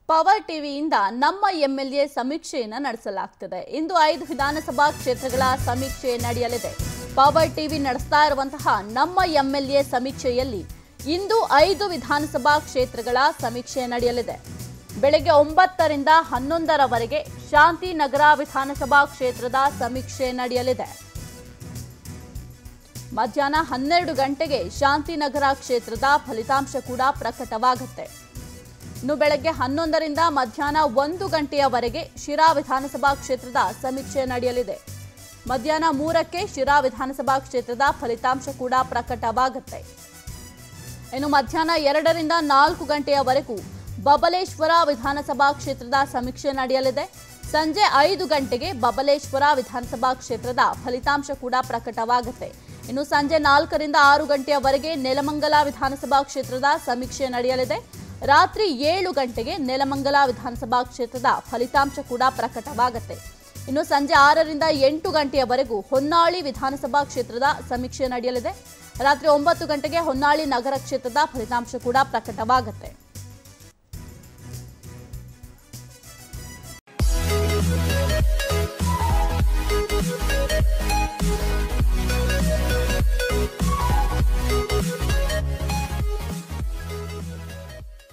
power ಟಿವಿಯಿಂದ ನಮ್ಮ MLA ಸಮೀಕ್ಷೆಯನ್ನು ನಡೆಸಲಾಗ್ತಿದೆ ಇಂದು ಐದು ವಿಧಾನಸಭಾ ಕ್ಷೇತ್ರಗಳ ಸಮೀಕ್ಷೆ ನಡೆಯಲಿದೆ ಪವರ್ ಟಿವಿ ನಡೆಸ್ತಾ ಇರುವಂತಹ ನಮ್ಮ ಎಂಎಲ್ಎ ಸಮೀಕ್ಷೆಯಲ್ಲಿ ಇಂದು ಐದು ವಿಧಾನಸಭಾ ಕ್ಷೇತ್ರಗಳ ಸಮೀಕ್ಷೆ ನಡೆಯಲಿದೆ ಬೆಳಗ್ಗೆ ಒಂಬತ್ತರಿಂದ ಹನ್ನೊಂದರವರೆಗೆ ಶಾಂತಿನಗರ ವಿಧಾನಸಭಾ ಕ್ಷೇತ್ರದ ಸಮೀಕ್ಷೆ ನಡೆಯಲಿದೆ ಮಧ್ಯಾಹ್ನ ಹನ್ನೆರಡು ಗಂಟೆಗೆ ಶಾಂತಿನಗರ ಕ್ಷೇತ್ರದ ಫಲಿತಾಂಶ ಕೂಡ ಪ್ರಕಟವಾಗುತ್ತೆ ಇನ್ನು ಬೆಳಗ್ಗೆ ಹನ್ನೊಂದರಿಂದ ಮಧ್ಯಾಹ್ನ ಒಂದು ಗಂಟೆಯವರೆಗೆ ಶಿರಾ ವಿಧಾನಸಭಾ ಕ್ಷೇತ್ರದ ಸಮೀಕ್ಷೆ ನಡೆಯಲಿದೆ ಮಧ್ಯಾಹ್ನ ಮೂರಕ್ಕೆ ಶಿರಾ ವಿಧಾನಸಭಾ ಕ್ಷೇತ್ರದ ಫಲಿತಾಂಶ ಕೂಡ ಪ್ರಕಟವಾಗುತ್ತೆ ಇನ್ನು ಮಧ್ಯಾಹ್ನ ಎರಡರಿಂದ ನಾಲ್ಕು ಗಂಟೆಯವರೆಗೂ ಬಬಲೇಶ್ವರ ವಿಧಾನಸಭಾ ಕ್ಷೇತ್ರದ ಸಮೀಕ್ಷೆ ನಡೆಯಲಿದೆ ಸಂಜೆ ಐದು ಗಂಟೆಗೆ ಬಬಲೇಶ್ವರ ವಿಧಾನಸಭಾ ಕ್ಷೇತ್ರದ ಫಲಿತಾಂಶ ಕೂಡ ಪ್ರಕಟವಾಗುತ್ತೆ ಇನ್ನು ಸಂಜೆ ನಾಲ್ಕರಿಂದ ಆರು ಗಂಟೆಯವರೆಗೆ ನೆಲಮಂಗಲ ವಿಧಾನಸಭಾ ಕ್ಷೇತ್ರದ ಸಮೀಕ್ಷೆ ನಡೆಯಲಿದೆ ರಾತ್ರಿ ಏಳು ಗಂಟೆಗೆ ನೆಲಮಂಗಲ ವಿಧಾನಸಭಾ ಕ್ಷೇತ್ರದ ಫಲಿತಾಂಶ ಕೂಡ ಪ್ರಕಟವಾಗುತ್ತೆ ಇನ್ನು ಸಂಜೆ ಆರರಿಂದ ಎಂಟು ಗಂಟೆಯವರೆಗೂ ಹೊನ್ನಾಳಿ ವಿಧಾನಸಭಾ ಕ್ಷೇತ್ರದ ಸಮೀಕ್ಷೆ ನಡೆಯಲಿದೆ ರಾತ್ರಿ ಒಂಬತ್ತು ಗಂಟೆಗೆ ಹೊನ್ನಾಳಿ ನಗರ ಕ್ಷೇತ್ರದ ಫಲಿತಾಂಶ ಕೂಡ ಪ್ರಕಟವಾಗುತ್ತೆ